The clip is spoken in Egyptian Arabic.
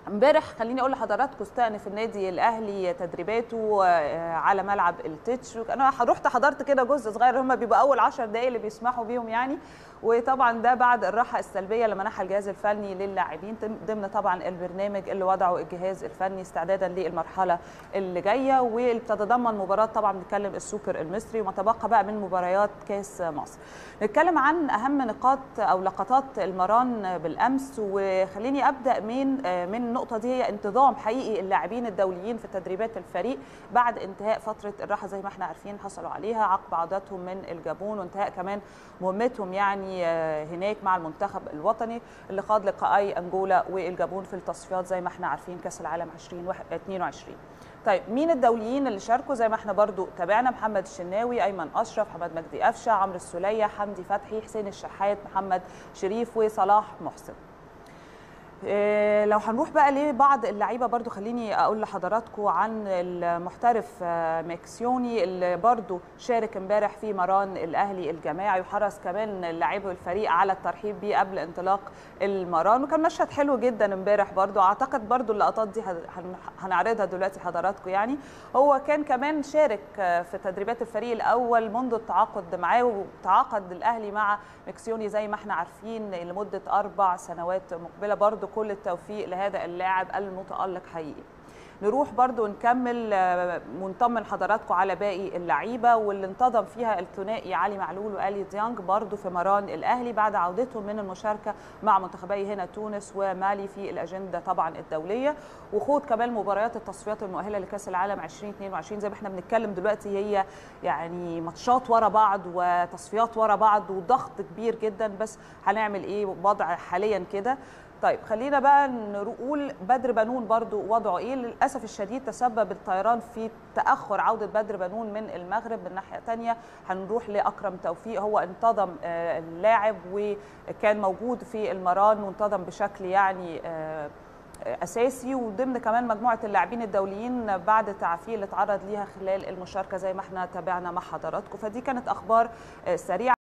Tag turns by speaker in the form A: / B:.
A: امبارح خليني اقول لحضراتكم استأنف النادي الاهلي تدريباته على ملعب التتش انا رحت حضرت كده جزء صغير هم بيبقى اول 10 دقائق اللي بيسمحوا بيهم يعني وطبعا ده بعد الراحه السلبيه اللي منحها الجهاز الفني للاعبين ضمن طبعا البرنامج اللي وضعه الجهاز الفني استعدادا للمرحله اللي جايه واللي بتتضمن مباراه طبعا بنتكلم السوبر المصري وما تبقى بقى من مباريات كاس مصر. نتكلم عن اهم نقاط او لقطات المران بالامس وخليني ابدا من من النقطه دي هي انتظام حقيقي اللاعبين الدوليين في تدريبات الفريق بعد انتهاء فتره الراحه زي ما احنا عارفين حصلوا عليها عقب عودتهم من الجابون وانتهاء كمان مهمتهم يعني هناك مع المنتخب الوطني اللي خاض لقائي انجولا والجابون في التصفيات زي ما احنا عارفين كاس العالم 2022 طيب مين الدوليين اللي شاركوا زي ما احنا برضو تابعنا محمد الشناوي ايمن اشرف محمد مجدي قفشه عمرو السوليه حمدي فتحي حسين الشحات محمد شريف وصلاح محسن لو هنروح بقى لبعض اللعيبه برضو خليني اقول لحضراتكم عن المحترف مكسيوني اللي برضو شارك امبارح في مران الاهلي الجماعي وحرص كمان لاعبي الفريق على الترحيب بيه قبل انطلاق المران وكان مشهد حلو جدا امبارح برضو اعتقد برضو اللقطات دي هنعرضها دلوقتي حضراتكم يعني هو كان كمان شارك في تدريبات الفريق الاول منذ التعاقد معاه وتعاقد الاهلي مع مكسيوني زي ما احنا عارفين لمده اربع سنوات مقبله برضو كل التوفيق لهذا اللاعب المتألق حقيقي نروح برضو نكمل ونطمن حضراتكم على باقي اللعيبه واللي انتظم فيها الثنائي علي معلول والي ديانج برضو في مران الاهلي بعد عودتهم من المشاركه مع منتخبي هنا تونس ومالي في الاجنده طبعا الدوليه وخوض كمان مباريات التصفيات المؤهله لكاس العالم 2022 زي ما احنا بنتكلم دلوقتي هي يعني ماتشات ورا بعض وتصفيات ورا بعض وضغط كبير جدا بس هنعمل ايه وضع حاليا كده طيب خلينا بقى نقول بدر بنون برضو وضعه ايه للاسف الشديد تسبب الطيران في تاخر عوده بدر بنون من المغرب من ناحيه ثانيه هنروح لاكرم توفيق هو انتظم اللاعب وكان موجود في المران وانتظم بشكل يعني اساسي وضمن كمان مجموعه اللاعبين الدوليين بعد التعافي اللي اتعرض ليها خلال المشاركه زي ما احنا تابعنا مع حضراتكم فدي كانت اخبار سريعه